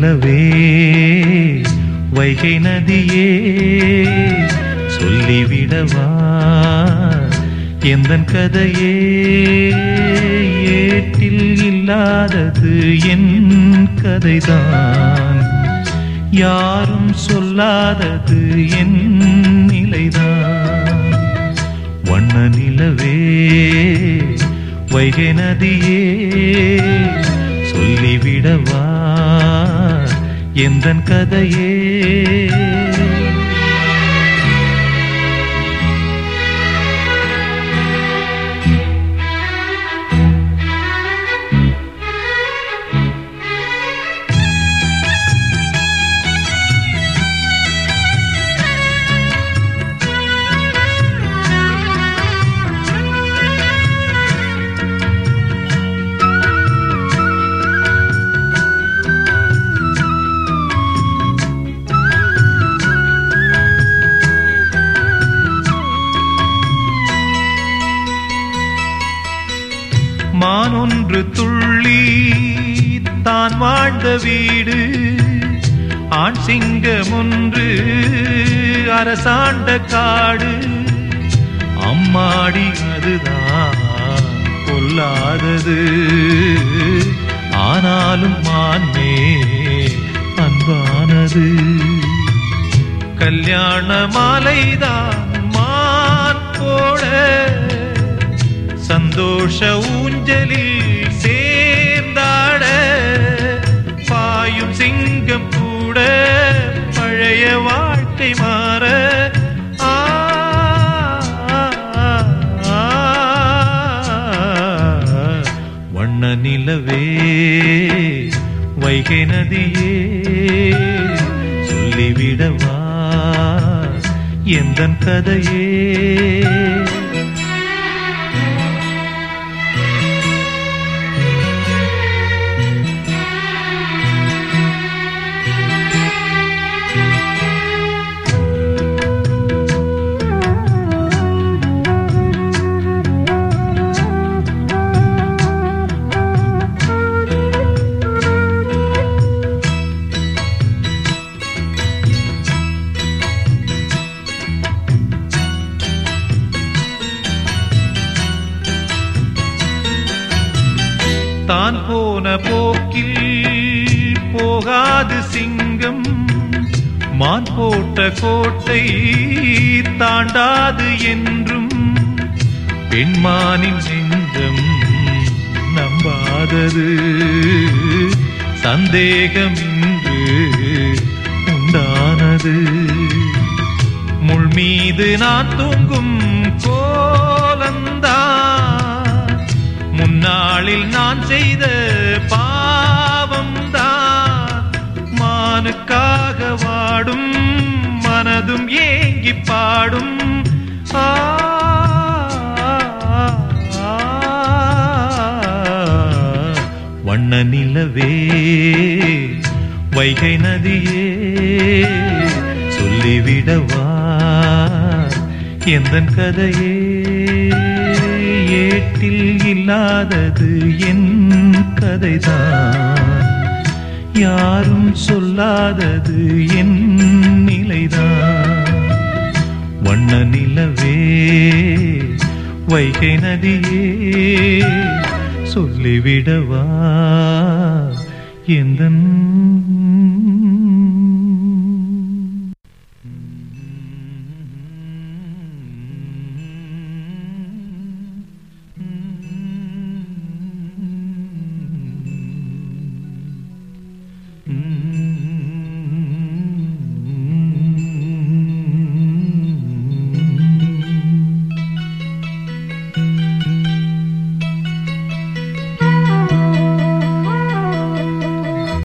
நிலவே வைகை நதியே சொல்லிவிடவா எந்தன் கதையே ஏட்டில் இல்லாதது என் கதைதான் யாரும் சொல்லாதது என் நிலைதான் வண்ண நிலவே வைகை நதியே சொல்லிவிடவா எந்தன் கதையே மானொன்று துள்ளி தான் வாழ்ந்த வீடு ஆண் சிங்கம் ஒன்று அரசாண்ட காடு அம்மாடி அதுதான் கொல்லாதது ஆனாலும் மான்மே அன்பானது கல்யாண மாலைதான் மான் போட சந்தோஷ ஊஞ்சலில் சேர்ந்தாட பாயும் சிங்கம் கூட பழைய வாழ்க்கை மாற ஆ, ஆ, ஆ, வண்ண நிலவே வைகை நதியே சொல்லிவிடவா எந்தன் கதையே தான் போன போக்கில் போகாது சிங்கம் மான் போட்ட கோட்டை தாண்டாது என்றும் பெண்மானின் நெஞ்சம் நம்பாதது சந்தேகம் இன்று உண்டானது முள் மீது நான் தூங்கும் கோலந்தான் முன்னாளில் நான் செய்த பாவம் தான் மானுக்காக வாடும் மனதும் ஏங்கி பாடும் ஆ, ஆ, வண்ண நிலவே வைகை நதியே சொல்லிவிடவா எந்தன் கதையே ஏட்டில் இல்லாதது என் கதைதான் யாரும் சொல்லாதது என் நிலைதான் வண்ண நிலவே வைகை நதியே சொல்லிவிடவா எந்தன்